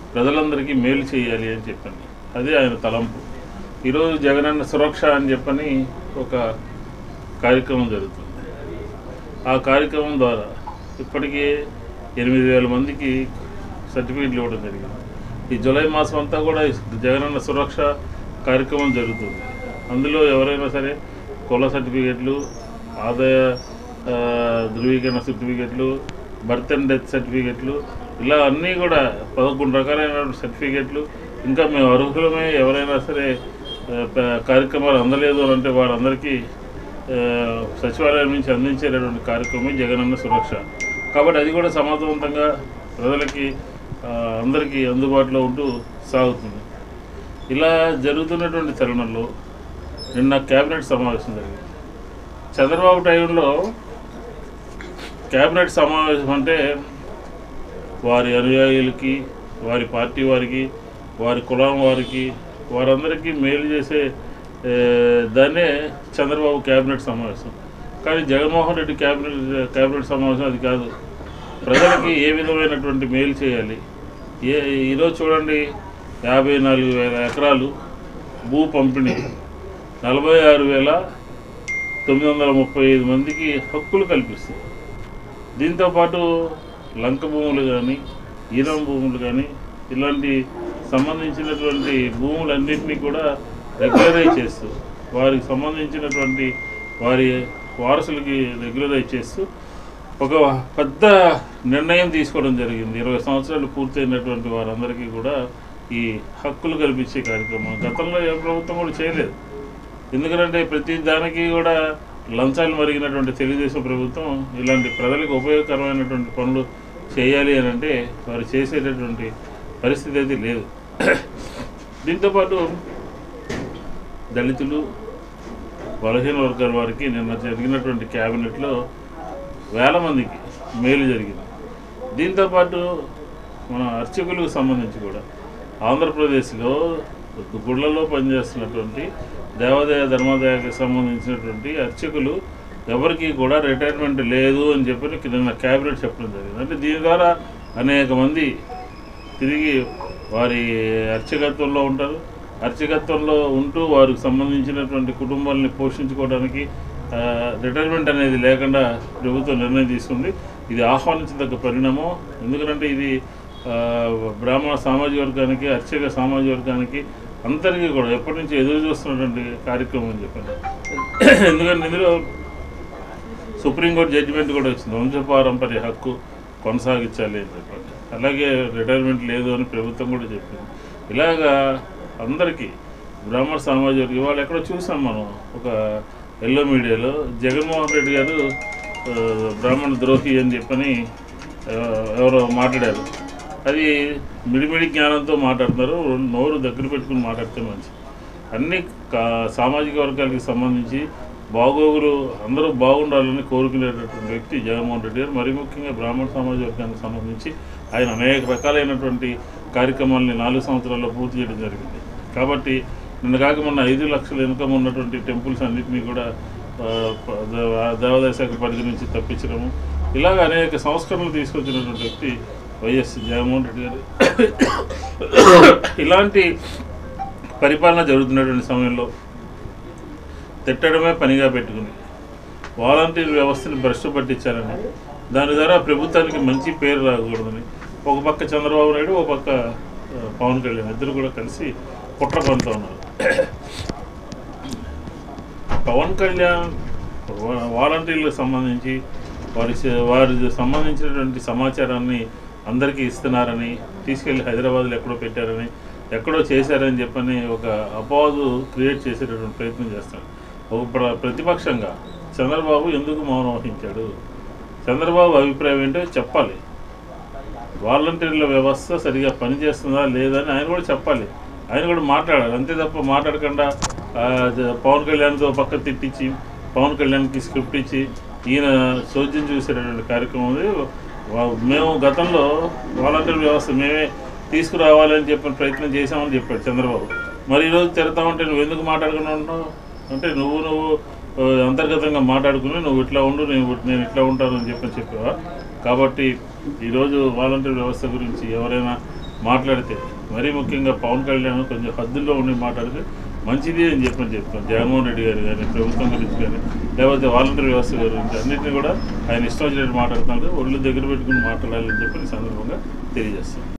ప్రజలందరికీ మేలు చేయాలి అని చెప్పండి అదే ఆయన తలంపు ఈరోజు జగనన్న సురక్ష అని చెప్పని ఒక కార్యక్రమం జరుగుతుంది ఆ కార్యక్రమం ద్వారా ఇప్పటికే ఎనిమిది వేల మందికి సర్టిఫికేట్లు ఇవ్వడం జరిగింది ఈ జూలై మాసం అంతా కూడా ఈ జగనన్న సురక్ష కార్యక్రమం జరుగుతుంది అందులో ఎవరైనా సరే కుల సర్టిఫికేట్లు ఆదాయ ఆ, ధృవీకరణ సర్టిఫికేట్లు బర్త్ అండ్ డెత్ సర్టిఫికేట్లు ఇలా అన్నీ కూడా పదకొండు రకాలైన సర్టిఫికేట్లు ఇంకా మేము అర్హులమే ఎవరైనా సరే ఆ, ప- కార్యక్రమాలు అందలేదు అని అంటే వాళ్ళందరికీ ఆ, సచివాలయం నుంచి అందించేటటువంటి కార్యక్రమం జగనన్న సురక్ష కాబట్టి అది కూడా సమర్థవంతంగా ప్రజలకి ఆ, అందరికీ అందుబాటులో ఉంటూ సాగుతుంది ఇలా జరుగుతున్నటువంటి తరుణంలో నిన్న కేబినెట్ సమావేశం జరిగింది చంద్రబాబు టైంలో కేబినెట్ సమావేశం అంటే వారి అనుయాయులకి వారి పార్టీ వారికి వారి కులం వారికి వారందరికీ మేలు చేసే ఏ, దాన్నే చంద్రబాబు కేబినెట్ సమావేశం కానీ జగన్మోహన్ రెడ్డి కేబినెట్ కేబినెట్ సమావేశం అది కాదు ప్రజలకి ఏ విధమైనటువంటి మేలు చేయాలి ఏ ఈరోజు చూడండి యాభై నాలుగు వేల ఎకరాలు భూ పంపిణీ నలభై ఆరు వేల తొమ్మిది వందల ముప్పై ఐదు మందికి హక్కులు కల్పిస్తుంది దీంతోపాటు లంక భూములు కానీ ఈరం భూములు కానీ ఇలాంటి సంబంధించినటువంటి భూములన్నింటినీ కూడా రెగ్యులరైజ్ చేస్తూ వారికి సంబంధించినటువంటి వారి వారసులకి రెగ్యులరైజ్ చేస్తూ ఒక పెద్ద నిర్ణయం తీసుకోవడం జరిగింది ఇరవై సంవత్సరాలు పూర్తయినటువంటి వారందరికీ కూడా ఈ హక్కులు కల్పించే కార్యక్రమం గతంలో ఏ ప్రభుత్వం కూడా చేయలేదు ఎందుకంటే ప్రతి దానికి కూడా లంచాలు మరిగినటువంటి తెలుగుదేశం ప్రభుత్వం ఇలాంటి ప్రజలకు ఉపయోగకరమైనటువంటి పనులు చేయాలి అని అంటే వారు చేసేటటువంటి పరిస్థితి అయితే లేదు దీంతోపాటు దళితులు బలహీన వర్గాల వారికి నిన్న జరిగినటువంటి క్యాబినెట్లో వేల మందికి మేలు జరిగింది దీంతోపాటు మన అర్చకులకు సంబంధించి కూడా ఆంధ్రప్రదేశ్లో గుళ్ళలో పనిచేస్తున్నటువంటి దేవాదాయ ధర్మాదాయకు సంబంధించినటువంటి అర్చకులు ఎవరికి కూడా రిటైర్మెంట్ లేదు అని చెప్పి నిన్న క్యాబినెట్ చెప్పడం జరిగింది అంటే దీని ద్వారా అనేక మంది తిరిగి వారి అర్చకత్వంలో ఉంటారు అర్చకత్వంలో ఉంటూ వారికి సంబంధించినటువంటి కుటుంబాలని పోషించుకోవడానికి ఆ, రిటైర్మెంట్ అనేది లేకుండా ప్రభుత్వం నిర్ణయం తీసుకుంది ఇది ఆహ్వానించదగ్గ పరిణామం ఎందుకంటే ఇది ఆ, బ్రాహ్మణ సామాజిక వర్గానికి అర్చక సామాజిక వర్గానికి అందరికీ కూడా ఎప్పటి నుంచి ఎదురు చూస్తున్నటువంటి కార్యక్రమం అని చెప్పాను ఎందుకంటే ఇందులో సుప్రీంకోర్టు జడ్జిమెంట్ కూడా వచ్చింది వంశపారంపర్య హక్కు కొనసాగించాలి అని చెప్పండి అలాగే రిటైర్మెంట్ లేదు అని ప్రభుత్వం కూడా చెప్పింది ఇలాగా అందరికీ బ్రాహ్మణ సామాజిక వర్గం ఇవాళ ఎక్కడో చూసాం మనం ఒక ఎల్లో మీడియాలో జగన్మోహన్ రెడ్డి గారు ఆ, బ్రాహ్మణ ద్రోహి అని చెప్పని ఆ, ఎవరో మాట్లాడారు అది మిడిమిడి జ్ఞానంతో మాట్లాడుతున్నారు నోరు దగ్గర పెట్టుకుని మాట్లాడితే మంచి అన్ని కా- సామాజిక వర్గాలకు సంబంధించి బాగోగులు అందరూ బాగుండాలని కోరుకునేటటువంటి వ్యక్తి జగన్మోహన్ రెడ్డి గారు మరీ ముఖ్యంగా బ్రాహ్మణ సమాజ వర్గానికి సంబంధించి ఆయన అనేక రకాలైనటువంటి కార్యక్రమాలని నాలుగు సంవత్సరాల్లో పూర్తి చేయడం జరిగింది కాబట్టి నిన్న కాక మొన్న ఐదు లక్షల ఇన్కమ్ ఉన్నటువంటి టెంపుల్స్ అన్నింటినీ కూడా ఆ, ప- దేవ- దేవాదాయ శాఖ పరిధి నుంచి తప్పించడము ఇలాగ అనేక సంస్కరణలు తీసుకొచ్చినటువంటి వ్యక్తి వైఎస్ జగన్మోహన్ రెడ్డి గారు ఇలాంటి పరిపాలన జరుగుతున్నటువంటి సమయంలో తిట్టడమే పనిగా పెట్టుకుని వాలంటీర్ వ్యవస్థని భ్రష్టు పట్టించారని దాని ద్వారా ప్రభుత్వానికి మంచి పేరు రాకూడదని ఒక పక్క చంద్రబాబు నాయుడు ఒక పక్క ఆ, పవన్ కళ్యాణ్ ఇద్దరు కూడా కలిసి కుట్ర పడుతూ ఉన్నారు పవన్ కళ్యాణ్ వా- వాలంటీర్లకు సంబంధించి వారి స- వారి సంబంధించినటువంటి సమాచారాన్ని అందరికీ ఇస్తున్నారని తీసుకెళ్లి హైదరాబాద్లో ఎక్కడో పెట్టారని ఎక్కడో చేశారని చెప్పని ఒక అపవాదు క్రియేట్ చేసేటటువంటి ప్రయత్నం చేస్తాడు ఒక ప్ర ప్రతిపక్షంగా చంద్రబాబు ఎందుకు మౌనం వహించాడు చంద్రబాబు అభిప్రాయం ఏంటో చెప్పాలి వాలంటీర్ల వ్యవస్థ సరిగా పనిచేస్తుందా లేదని ఆయన కూడా చెప్పాలి ఆయన కూడా మాట్లాడాలి అంతే తప్ప మాట్లాడకుండా ఆ, జ- పవన్ కళ్యాణ్తో పక్క తిట్టించి పవన్ కళ్యాణ్కి స్క్రిప్ట్ ఇచ్చి ఈయన చోద్యం చూసేటటువంటి కార్యక్రమం ఉంది వా- మేము గతంలో వాలంటీర్ వ్యవస్థ మేమే తీసుకురావాలని చెప్పిన ప్రయత్నం చేశామని చెప్పాడు చంద్రబాబు మరి ఈరోజు తిడతామంటే నువ్వు ఎందుకు మాట్లాడకుండా ఉంటున్నావు అంటే నువ్వు నువ్వు ఆ, అంతర్గతంగా మాట్లాడుకుని నువ్వు ఇట్లా ఉండు నేను నేను ఇట్లా ఉంటాను అని చెప్పని చెప్పావా కాబట్టి ఈరోజు వాలంటీర్ వ్యవస్థ గురించి ఎవరైనా మాట్లాడితే మరీ ముఖ్యంగా పవన్ కళ్యాణ్ కొంచెం హద్దుల్లో ఉండి మాట్లాడితే మంచిది అని చెప్పని చెప్తాను జగన్మోహన్ రెడ్డి గారు కానీ ప్రభుత్వం గురించి కానీ లేకపోతే వాలంటీర్ వ్యవస్థ గురించి అన్నింటినీ కూడా ఆయన ఇష్టం వచ్చినట్టు మాట్లాడుతున్నారు ఒళ్ళు దగ్గర పెట్టుకుని మాట్లాడాలని చెప్పి ఈ సందర్భంగా తెలియజేస్తాను